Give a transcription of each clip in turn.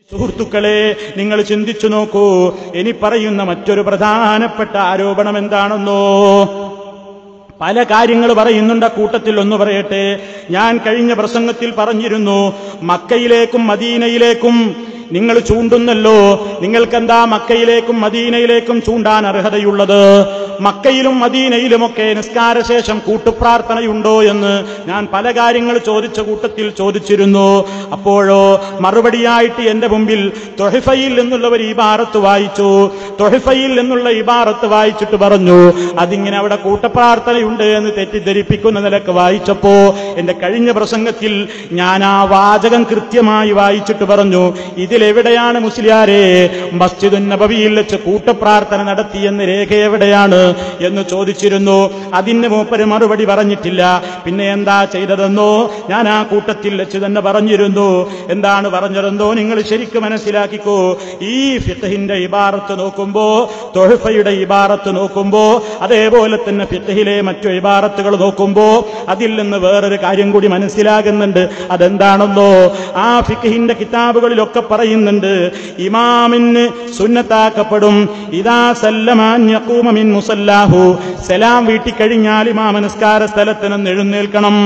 സുഹൃത്തുക്കളെ നിങ്ങൾ ചിന്തിച്ചു നോക്കൂ ഇനി പറയുന്ന മറ്റൊരു പ്രധാനപ്പെട്ട ആരോപണം എന്താണെന്നോ പല കാര്യങ്ങൾ പറയുന്നുണ്ട് ആ കൂട്ടത്തിൽ ഒന്ന് പറയട്ടെ ഞാൻ കഴിഞ്ഞ പ്രസംഗത്തിൽ പറഞ്ഞിരുന്നു മക്കയിലേക്കും മദീനയിലേക്കും നിങ്ങൾ ചൂണ്ടുന്നല്ലോ നിങ്ങൾക്കെന്താ മക്കയിലേക്കും മദീനയിലേക്കും ചൂണ്ടാൻ അർഹതയുള്ളത് മക്കയിലും മദീനയിലുമൊക്കെ നിസ്കാരശേഷം കൂട്ടുപ്രാർത്ഥനയുണ്ടോ എന്ന് ഞാൻ പല കാര്യങ്ങൾ ചോദിച്ച കൂട്ടത്തിൽ ചോദിച്ചിരുന്നു അപ്പോഴോ മറുപടിയായിട്ട് എന്റെ മുമ്പിൽ തൊഹിഫയിൽ നിന്നുള്ള ഒരു ഇബാറത്ത് വായിച്ചു തൊഹിഫയിൽ നിന്നുള്ള ഇബാറത്ത് വായിച്ചിട്ട് പറഞ്ഞു അതിങ്ങനെ അവിടെ കൂട്ടപ്രാർത്ഥനയുണ്ട് എന്ന് തെറ്റിദ്ധരിപ്പിക്കുന്ന നിലക്ക് വായിച്ചപ്പോ എന്റെ കഴിഞ്ഞ പ്രസംഗത്തിൽ ഞാൻ ആ വാചകം കൃത്യമായി വായിച്ചിട്ട് പറഞ്ഞു ഇതിലെവിടെയാണ് മുസ്ലിയാരെ മസ്ജിദുൻ നബവിയിൽ വെച്ച് കൂട്ടപ്രാർത്ഥന നടത്തിയെന്ന് രേഖ എവിടെയാണ് എന്ന് ചോദിച്ചിരുന്നു അതിന് മൂപ്പര് മറുപടി പറഞ്ഞിട്ടില്ല പിന്നെ എന്താ ചെയ്തതെന്നോ ഞാൻ ആ കൂട്ടത്തിൽ വെച്ച് തന്നെ പറഞ്ഞിരുന്നു എന്താണ് പറഞ്ഞതെന്നോ നിങ്ങൾ ശരിക്കും മനസ്സിലാക്കിക്കോ ഈ ഫിഖഹിന്റെ ഇബാറത്ത് നോക്കുമ്പോ തൊഴുഫയുടെ ഇബാറത്ത് നോക്കുമ്പോ അതേപോലെ തന്നെ ഫിഖഹിലെ മറ്റു ഇബാറത്തുകൾ നോക്കുമ്പോ അതിൽ നിന്ന് വേറൊരു കാര്യം കൂടി മനസ്സിലാകുന്നുണ്ട് അതെന്താണെന്നോ ആ ഫിഖഹിന്റെ കിതാബുകളിലൊക്കെ പറയുന്നുണ്ട് ഇമാമിന് സുന്നത്താക്കപ്പെടും ഇതാ സല്ലമാൻ യഖൂമ മിൻ മുസല്ലാഹു സലാം വീട്ടിക്കഴിഞ്ഞാൽ ഇമാമ നിസ്കാര സ്ഥലത്ത് നിന്ന് എഴുന്നേൽക്കണം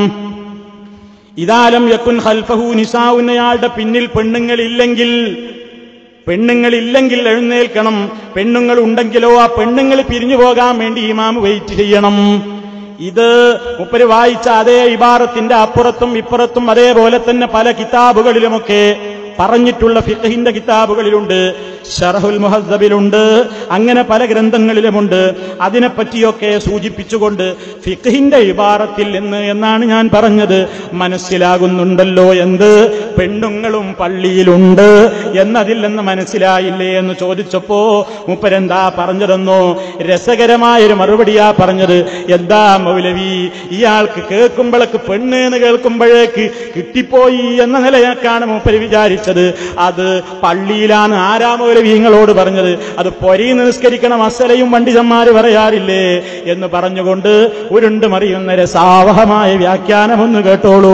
ഇതാലം യക്കുൻ ഖൽഫഹു നിസാവുന്നയാളുടെ പിന്നിൽ പെണ്ണുങ്ങളില്ലെങ്കിൽ പെണ്ണുങ്ങളില്ലെങ്കിൽ എഴുന്നേൽക്കണം പെണ്ണുങ്ങൾ ഉണ്ടെങ്കിലോ ആ പെണ്ണുങ്ങൾ പിരിഞ്ഞു പോകാൻ വേണ്ടി ഇമാം വെയിറ്റ് ചെയ്യണം ഇത് മുപ്പര് വായിച്ച അതേ ഇബാറത്തിന്റെ അപ്പുറത്തും ഇപ്പുറത്തും അതേപോലെ തന്നെ പല കിതാബുകളിലുമൊക്കെ പറഞ്ഞിട്ടുള്ള ഫിഖഹിന്റെ കിതാബുകളിലുണ്ട് ഷറഹുൽ മുഹദ്ദബിലുണ്ട് അങ്ങനെ പല ഗ്രന്ഥങ്ങളിലുമുണ്ട് അതിനെപ്പറ്റിയൊക്കെ സൂചിപ്പിച്ചുകൊണ്ട് ഫിഖഹിന്റെ ഇബാറത്തിൽ എന്ന് എന്നാണ് ഞാൻ പറഞ്ഞത് മനസ്സിലാകുന്നുണ്ടല്ലോ എന്ത് പെണ്ണുങ്ങളും പള്ളിയിലുണ്ട് എന്നതിൽ നിന്ന് മനസ്സിലായില്ലേ എന്ന് ചോദിച്ചപ്പോ മുപ്പരെന്താ പറഞ്ഞതെന്നോ രസകരമായൊരു മറുപടിയാ പറഞ്ഞത് എന്താ മൗലവി ഇയാൾക്ക് കേൾക്കുമ്പോഴേക്ക് പെണ്ണ് എന്ന് കേൾക്കുമ്പോഴേക്ക് കിട്ടിപ്പോയി എന്ന നിലയാക്കാണ് മൂപ്പര് വിചാരിച്ചത് അത് പള്ളിയിലാണ് ആരാ മൗലവി നിങ്ങളോട് പറഞ്ഞത് അത് പൊരിയിൽ നിസ്കരിക്കണം അസലയും പണ്ഡിതന്മാര് പറയാറില്ലേ എന്ന് പറഞ്ഞുകൊണ്ട് ഉരുണ്ട് മറിയുന്ന രസാവഹമായ വ്യാഖ്യാനം ഒന്ന് കേട്ടോളൂ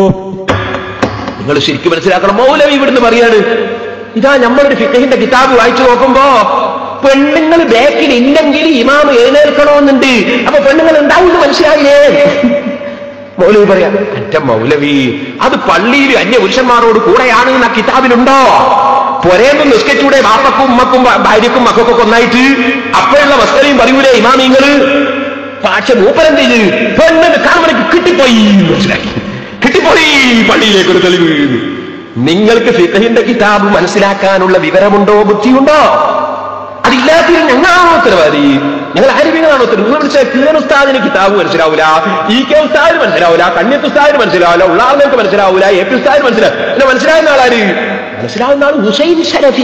നിങ്ങൾ ശരിക്കും മനസ്സിലാക്കണം മൗലവി ഇവിടുന്ന് പറയാണ് ഇതാ നമ്മളൊരു ഫിഖഹിന്റെ കിതാബ് വായിച്ചു നോക്കുമ്പോ പെണ്ണുങ്ങൾ ബാക്കിൽ ഇല്ലെങ്കിൽ ഇമാം എഴുന്നേൽക്കണമെന്നുണ്ട് അപ്പൊ പെണ്ണുങ്ങൾ ഉണ്ടാവും മനസ്സിലായില്ലേ മൗലവി പറയാം എന്റെ മൗലവി അത് പള്ളിയിൽ അന്യ പുരുഷന്മാരോട് കൂടെയാണ് എന്ന കിതാബിലുണ്ടോ പൊരേന്ന് നിസ്കരിച്ചൂടെ ബാപ്പക്കും ഉമ്മക്കും ഭ- ഭാര്യക്കും മക്കൾക്കൊക്കെ ഒന്നായിട്ട് അപ്പോഴുള്ള വസ്തലയും പറയൂലേ ഇമാമിങ്ങള് പക്ഷെ മൂപ്പരെന്ത് ചെയ്ത് പെണ്ണിന് കാണുമ്പോൾ കിട്ടിപ്പോയി മനസ്സിലാക്കി കിട്ടിപ്പോയി പള്ളിയിലേക്ക് ഒരു തെളിവ് നിങ്ങൾക്ക് ഫിഖഹിന്റെ കിതാബ് മനസ്സിലാക്കാനുള്ള വിവരമുണ്ടോ ബുദ്ധിയുണ്ടോ അതില്ലാത്തതിന് ഞങ്ങളാണോ ഉത്തരവാദി ഞങ്ങൾ ആരോഗ്യങ്ങളാണോ ഉത്തരവ് നിങ്ങൾ വിളിച്ച കിരൺ ഉസ്താദിന് കിതാബ് മനസ്സിലാവൂല ഇ കെ ഉസ്താദിന് മനസ്സിലാവൂല കണ്യത്ത് ഉസ്താദിന് മനസ്സിലാവില്ല ഉള്ളാർന്നേക്ക് മനസ്സിലാവൂല എ പി ഉസ്താദിന് മനസ്സിലാവും പിന്നെ മനസ്സിലാവുന്ന ആളാര് മനസ്സിലാവുന്ന ആൾ ഹുസൈൻ ശരഫി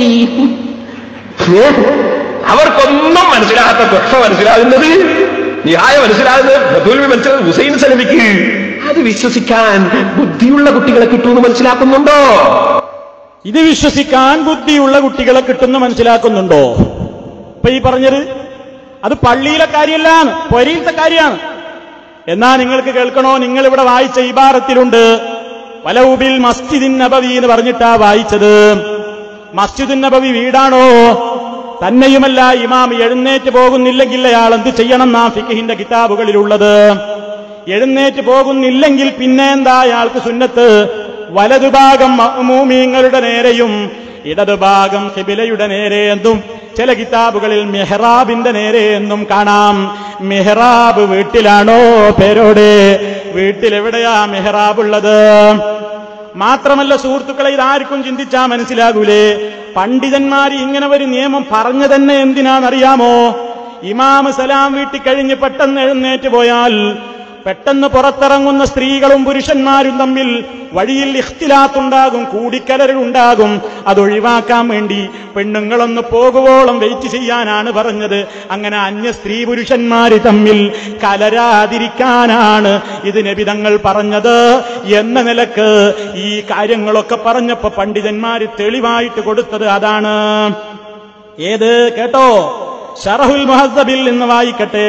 ഏ? അവർക്കൊന്നും മനസ്സിലാകാത്ത തൊട്ട മനസ്സിലാകുന്നത് ന്യായ മനസ്സിലാകുന്നത് ഫതുൽവി മനസ്സിലാകുന്നത് ഹുസൈൻ സലമിക്ക് അത് വിശ്വസിക്കാൻ ബുദ്ധിയുള്ള കുട്ടികളെ കിട്ടുമെന്ന് മനസ്സിലാക്കുന്നുണ്ടോ ഇത് വിശ്വസിക്കാൻ ബുദ്ധിയുള്ള കുട്ടികളെ കിട്ടുന്നു മനസ്സിലാക്കുന്നുണ്ടോ ഇപ്പൊ ഈ പറഞ്ഞത് അത് പള്ളിയിലെ കാര്യമല്ലാണ് പൊരിയിലത്തെ കാര്യമാണ് എന്നാ നിങ്ങൾക്ക് കേൾക്കണോ നിങ്ങൾ ഇവിടെ വായിച്ച ഇബാറത്തിലുണ്ട് വലൗബിൽ മസ്ജിദിൻ നബവി എന്ന് പറഞ്ഞിട്ടാ വായിച്ചത് മസ്ജിദുൻ നബവി വീടാണോ തന്നെയുമല്ല ഇമാം എഴുന്നേറ്റ് പോകുന്നില്ലെങ്കിൽ അയാൾ എന്ത് ചെയ്യണം നാ ഫിഖിന്റെ കിതാബുകളിലുള്ളത് എഴുന്നേറ്റ് പോകുന്നില്ലെങ്കിൽ പിന്നെ എന്താ അയാൾക്ക് സുന്നത്ത് വലതുഭാഗം മഅ്മൂമീങ്ങളുടെ നേരെയും ഇടതുഭാഗം ഹിബിലയുടെ നേരെ എന്നും ചില കിതാബുകളിൽ മെഹ്റാബിന്റെ നേരെ എന്നും കാണാം മെഹ്റാബ് വീട്ടിലാണോ പേരോടെ വീട്ടിലെവിടെയാ മെഹ്റാബ് ഉള്ളത് മാത്രമല്ല സുഹൃത്തുക്കളെ ഇതാർക്കും ചിന്തിച്ചാ മനസ്സിലാകൂലേ പണ്ഡിതന്മാർ ഇങ്ങനെ ഒരു നിയമം പറഞ്ഞു തന്നെ എന്തിനാണെന്നറിയാമോ ഇമാമ് സലാം വീട്ടിൽ കഴിഞ്ഞ് പെട്ടെന്ന് എഴുന്നേറ്റ് പോയാൽ പെട്ടെന്ന് പുറത്തിറങ്ങുന്ന സ്ത്രീകളും പുരുഷന്മാരും തമ്മിൽ വഴിയിൽ ഇഖ്തിലാത്തുണ്ടാകും കൂടിക്കലരുണ്ടാകും അതൊഴിവാക്കാൻ വേണ്ടി പെണ്ണുങ്ങളൊന്ന് പോകുവോളം വെയിറ്റ് ചെയ്യാനാണ് പറഞ്ഞത് അങ്ങനെ അന്യ സ്ത്രീ പുരുഷന്മാര് തമ്മിൽ കലരാതിരിക്കാനാണ് ഇത് നബിതങ്ങൾ പറഞ്ഞത് എന്ന നിലക്ക് ഈ കാര്യങ്ങളൊക്കെ പറഞ്ഞപ്പോ പണ്ഡിതന്മാര് തെളിവായിട്ട് കൊടുത്തത് അതാണ് ഏത് കേട്ടോ ഷറഹുൽ മുഹദ്ദബിൽ നിന്ന് വായിക്കട്ടെ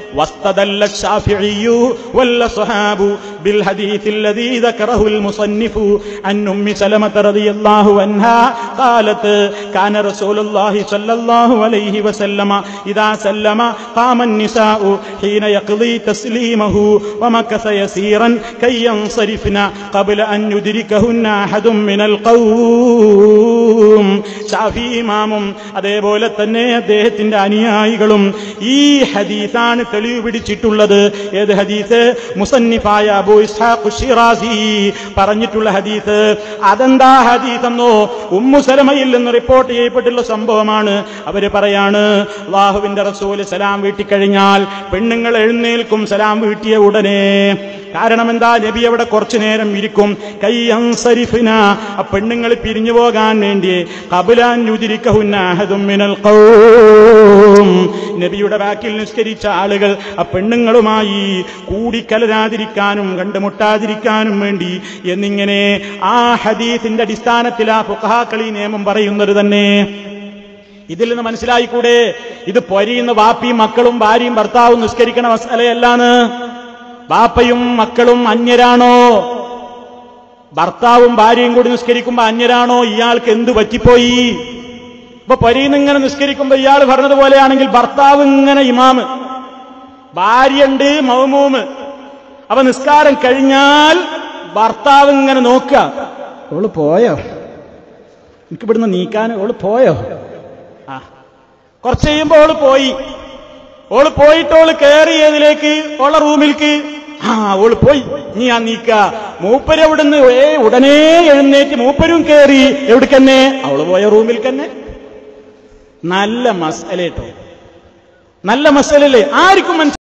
واستدل الشافعي والأصحاب بالحديث الذي ذكره المصنف عن أم سلمة رضي الله عنها قالت كان رسول الله صلى الله عليه وسلم إذا سلم قام النساء حين يقضي تسليمه ومكث يسيرا كي ينصرفن قبل أن يدركهن أحد من القوم ഷാഫി ഇമാമും അതേപോലെ തന്നെ അദ്ദേഹത്തിന്റെ അനുയായികളും ഈ ഹദീസാണ് തെളിവ് പിടിച്ചിട്ടുള്ളത് ഏത് ഹദീസ് മുസന്നിഫായ അബൂ ഇസ്ഹാഖ് ഷിറാസി പറഞ്ഞിട്ടുള്ള ഹദീസ് അതെന്താ ഹദീസ് എന്നോ ഉമ്മുസലമയിൽ നിന്ന് റിപ്പോർട്ട് ചെയ്യപ്പെട്ടുള്ള സംഭവമാണ് അവര് പറയാണ് അള്ളാഹുവിന്റെ റസൂല് സലാം വീട്ടിക്കഴിഞ്ഞാൽ പെണ്ണുങ്ങൾ എഴുന്നേൽക്കും സലാം വീട്ടിയ ഉടനെ കാരണം എന്താ നബി അവിടെ കുറച്ചു നേരം ഇരിക്കും കൈ അൻസരിഫിന ആ പെണ്ണുങ്ങൾ പിരിഞ്ഞു പോകാൻ വേണ്ടി കബുലാൻ യുതിരിക്കഹുന്നഹദും മിനൽ ഖൗം നബിയുടെ ബാക്കിൽ നിസ്കരിച്ച ആളുകൾ ആ പെണ്ണുങ്ങളുമായി കൂടിക്കലരാതിരിക്കാനും കണ്ടുമുട്ടാതിരിക്കാനും വേണ്ടി എന്നിങ്ങനെ ആ ഹദീസിന്റെ അടിസ്ഥാനത്തിൽ ആ ഫുഖാക്കൾ ഈ നിയമം പറയുന്നത് തന്നെ ഇതിൽ നിന്ന് മനസ്സിലായിക്കൂടെ ഇത് പൊരിയുന്ന വാപ്പിയും മക്കളും ഭാര്യയും ഭർത്താവും നിസ്കരിക്കണ മസലയല്ലാന്ന് ബാപ്പയും മക്കളും അന്യരാണോ ഭർത്താവും ഭാര്യയും കൂടി നിസ്കരിക്കുമ്പോ അന്യരാണോ ഇയാൾക്ക് എന്ത് പറ്റിപ്പോയി ഇപ്പൊ പരീന്ന് ഇങ്ങനെ നിസ്കരിക്കുമ്പോ ഇയാൾ പറഞ്ഞതുപോലെയാണെങ്കിൽ ഭർത്താവ് ഇങ്ങനെ ഇമാമ് ഭാര്യയുണ്ട് മൗമൂമ് അപ്പൊ നിസ്കാരം കഴിഞ്ഞാൽ ഭർത്താവ് ഇങ്ങനെ നോക്കുക ഓള് പോയോ എനിക്ക് ഇവിടുന്ന് നീക്കാൻ ഓള് പോയോ ആ കുറച്ച് കഴിയുമ്പോ ഓള് പോയി ഓള് പോയിട്ട് ഓള് കയറിയതിലേക്ക് ഓളെ റൂമിലേക്ക് ആ ഓള് പോയി നീ ആ നീക്ക മൂപ്പര് അവിടുന്ന് ഏ ഉടനെ എഴുന്നേറ്റ് മൂപ്പരും കയറി എവിടേക്കന്നെ അവള് പോയ റൂമിൽ തന്നെ നല്ല മസലേട്ടോ നല്ല മസലല്ലേ ആർക്കും മനസ്സിലായി